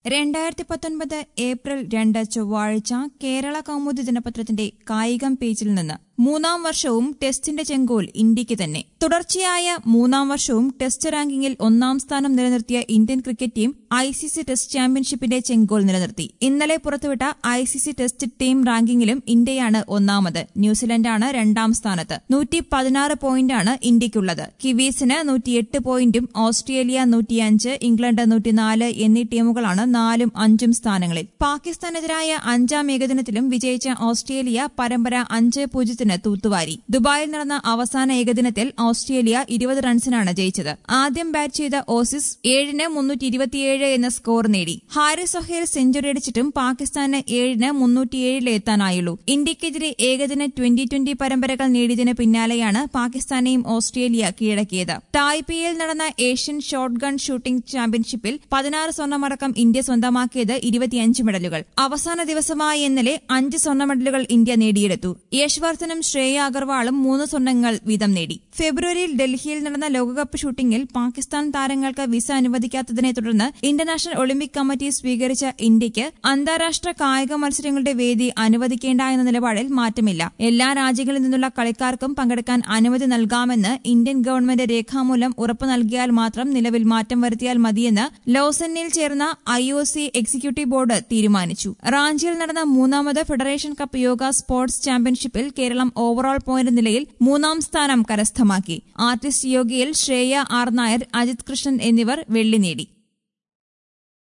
രണ്ടായിരത്തി പത്തൊൻപത് ഏപ്രിൽ രണ്ട് ചൊവ്വാഴ്ച കേരള കൗമുദി ദിനപത്രത്തിന്റെ കായികം പേജിൽ നിന്ന് മൂന്നാം വർഷവും ടെസ്റ്റിന്റെ ചെങ്കോൽ ഇന്ത്യയ്ക്ക് തന്നെ തുടർച്ചയായ മൂന്നാം വർഷവും ടെസ്റ്റ് റാങ്കിങ്ങിൽ ഒന്നാം സ്ഥാനം നിലനിർത്തിയ Indian cricket team I C C test ചാമ്പ്യൻഷിപ്പിന്റെ ചെങ്കോൽ നിലനിർത്തി ഇന്നലെ പുറത്തുവിട്ട I C C test team റാങ്കിങ്ങിലും ഇന്ത്യയാണ് ഒന്നാമത് ന്യൂസിലൻഡാണ് രണ്ടാം സ്ഥാനത്ത് നൂറ്റി പതിനാറ് പോയിന്റാണ് ഇന്ത്യയ്ക്കുള്ളത് കിവീസിന് നൂറ്റിയെട്ട് പോയിന്റും ഓസ്ട്രേലിയ നൂറ്റിയഞ്ച് ഇംഗ്ലണ്ട് നൂറ്റിനാല് എന്നീ ടീമുകളാണ് നാലും അഞ്ചും സ്ഥാനങ്ങളിൽ പാകിസ്ഥാനെതിരായ അഞ്ചാം ഏകദിനത്തിലും വിജയിച്ച ഓസ്ട്രേലിയ പരമ്പര അഞ്ച് പൂജ്യത്തിന് തൂത്തുവാരി ദുബായിൽ നടന്ന അവസാന ഏകദിനത്തിൽ ഓസ്ട്രേലിയ ഇരുപത് റൺസിനാണ് ജയിച്ചത് ആദ്യം ബാറ്റ് ചെയ്ത ഓസീസ് ഏഴിന് മുന്നൂറ്റി ഇരുപത്തിയേഴ് എന്ന സ്കോർ നേടി ഹാരിസ് സൊഹേൽ സെഞ്ചുറി അടിച്ചിട്ടും പാകിസ്ഥാന് ഏഴിന് മുന്നൂറ്റിയേഴിലെ എത്താനായുള്ളൂ ഇന്ത്യക്കെതിരെ ഏകദിന ട്വന്റി ട്വന്റി പരമ്പരകൾ നേടിയതിന് പിന്നാലെയാണ് പാകിസ്ഥാനെയും ഓസ്ട്രേലിയ കീഴടക്കിയത് തായ്പേയിൽ നടന്ന ഏഷ്യൻ ഷോട്ട് ഗൺ ഷൂട്ടിംഗ് ചാമ്പ്യൻഷിപ്പിൽ പതിനാറ് സ്വർണ്ണമടക്കം ഇന്ത്യ സ്വന്തമാക്കിയത് ഇരുപത്തിയഞ്ച് മെഡലുകൾ അവസാന ദിവസമായ ഇന്നലെ അഞ്ച് സ്വർണ്ണ മെഡലുകൾ ഇന്ത്യ നേടിയെടുത്തു യശ്വർദ്ധനും ശ്രേയ അഗർവാളും മൂന്ന് സ്വർണ്ണങ്ങൾ വീതം നേടി ഫെബ്രുവരിയിൽ ഡൽഹിയിൽ നടന്ന ലോകകപ്പ് ഷൂട്ടിംഗിൽ പാകിസ്ഥാൻ താരങ്ങൾക്ക് വിസ അനുവദിക്കാത്തതിനെ തുടർന്ന് ഇന്റർനാഷണൽ ഒളിമ്പിക് കമ്മിറ്റി സ്വീകരിച്ച ഇന്ത്യയ്ക്ക് അന്താരാഷ്ട്ര കായിക മത്സരങ്ങളുടെ വേദി അനുവദിക്കേണ്ട എന്ന നിലപാടിൽ മാറ്റമില്ല എല്ലാ രാജ്യങ്ങളിൽ നിന്നുള്ള കളിക്കാർക്കും പങ്കെടുക്കാൻ അനുമതി നൽകാമെന്ന് ഇന്ത്യൻ ഗവൺമെന്റ് രേഖാമൂലം ഉറപ്പു നൽകിയാൽ മാത്രം നിലവിൽ മാറ്റം വരുത്തിയാൽ മതിയെന്ന് ലോസന്നിൽ ചേർന്ന I O C executive board തീരുമാനിച്ചു റാഞ്ചിയിൽ നടന്ന മൂന്നാമത് ഫെഡറേഷൻ കപ്പ് യോഗ സ്പോർട്സ് ചാമ്പ്യൻഷിപ്പിൽ കേരളം ഓവറോൾ പോയിന്റ് നിലയിൽ മൂന്നാം സ്ഥാനം കരസ്ഥമാക്കി ആർട്ടിസ്റ്റ് യോഗയിൽ ശ്രേയ ആർ നായർ അജിത് കൃഷ്ണൻ എന്നിവർ വെള്ളി നേടി